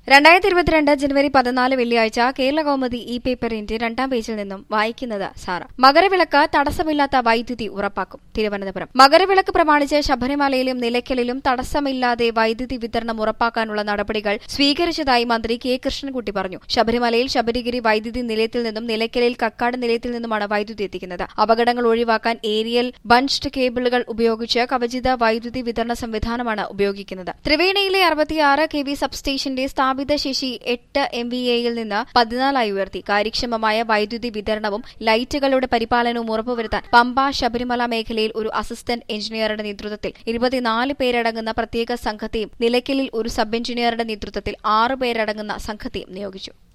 രണ്ടായിരത്തി ഇരുപത്തിരണ്ട് ജനുവരി പതിനാല് വെള്ളിയാഴ്ച കേരള കൗമുദി ഇ പേപ്പറിന്റെ രണ്ടാം പേജിൽ നിന്നും വായിക്കുന്നത് സാറ മകരവിളക്ക് തടസ്സമില്ലാത്ത വൈദ്യുതി ഉറപ്പാക്കും തിരുവനന്തപുരം മകരവിളക്ക് പ്രമാണിച്ച് ശബരിമലയിലും നിലയ്ക്കലിലും തടസ്സമില്ലാതെ വൈദ്യുതി വിതരണം ഉറപ്പാക്കാനുള്ള നടപടികൾ സ്വീകരിച്ചതായി മന്ത്രി കെ കൃഷ്ണൻകുട്ടി പറഞ്ഞു ശബരിമലയിൽ ശബരിഗിരി വൈദ്യുതി നിലയത്തിൽ നിന്നും നിലയ്ക്കലിൽ കക്കാട് നിലയത്തിൽ നിന്നുമാണ് വൈദ്യുതി എത്തിക്കുന്നത് അപകടങ്ങൾ ഒഴിവാക്കാൻ ഏരിയൽ ബഞ്ച്ഡ് കേബിളുകൾ ഉപയോഗിച്ച് കവചിത വൈദ്യുതി വിതരണ സംവിധാനമാണ് ഉപയോഗിക്കുന്നത് ത്രിവേണിയിലെ അറുപത്തിയാറ് കെ വി സബ്സ്റ്റേഷന്റെ സ്ഥാപിത ശേഷി എട്ട് എം വി എയിൽ നിന്ന് പതിനാലായി ഉയർത്തി കാര്യക്ഷമമായ വൈദ്യുതി വിതരണവും ലൈറ്റുകളുടെ പരിപാലനവും ഉറപ്പുവരുത്താൻ പമ്പ ശബരിമല മേഖലയിൽ ഒരു അസിസ്റ്റന്റ് എഞ്ചിനീയറുടെ നേതൃത്വത്തിൽ ഇരുപത്തിനാല് പേരടങ്ങുന്ന പ്രത്യേക സംഘത്തെയും നിലയ്ക്കലിൽ ഒരു സബ് എഞ്ചിനീയറുടെ നേതൃത്വത്തിൽ ആറ് പേരടങ്ങുന്ന സംഘത്തെയും നിയോഗിച്ചു